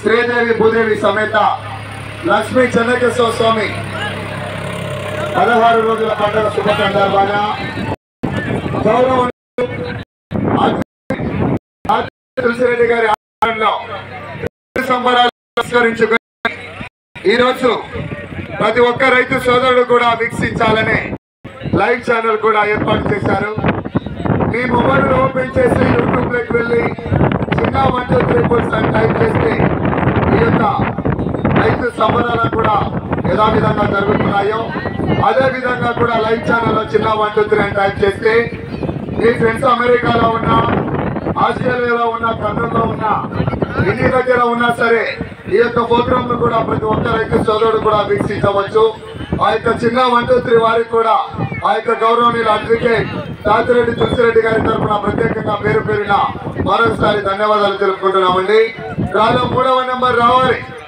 శ్రీదేవి భూదేవి సమేత లక్ష్మీ చెన్నకేశ్వర స్వామి పదహారు రోజుల పండుగ శుభ సందర్భాన గౌరవ తులసిరెడ్డి గారి ఆధ్వర్యంలో సంబరాలు పురస్కరించుకొని ఈరోజు ప్రతి ఒక్క రైతు సోదరుడు కూడా వీక్షించాలని లైవ్ ఛానల్ కూడా ఏర్పాటు చేశారు మీ మొబైల్ ఓపెన్ చేసి యూట్యూబ్ లోకి వెళ్ళి చిన్న వన్ టూ త్రీ ఫోర్ అని టైప్ చేస్తే ఈ యొక్క రైతు సంబరాలు కూడా యథావిధంగా జరుగుతున్నాయో అదే విధంగా కూడా లైవ్ ఛానల్లో చిన్న వన్ టూ త్రీ అని టైప్ చేస్తే మీ ఫ్రెండ్స్ అమెరికాలో ఉన్నా ఆస్ట్రేలియాలో ఉన్నా కర్నూలులో ఉన్నా ఇంటి దగ్గర ఉన్నా సరే ఈ యొక్క ప్రోగ్రామ్ ను కూడా ప్రతి ఒక్క రైతు సోదరుడు కూడా వీక్షించవచ్చు ఆ యొక్క చిన్న వన్ టూ త్రీ వారికి కూడా ఆ యొక్క గౌరవనీయులు అడ్వకేట్ తాతిరెడ్డి తులసిరెడ్డి గారి తరఫున ప్రత్యేకంగా పేరు పేరున మరొకసారి ధన్యవాదాలు తెలుపుకుంటున్నామండి రాలో మూడవ నెంబర్ రావాలి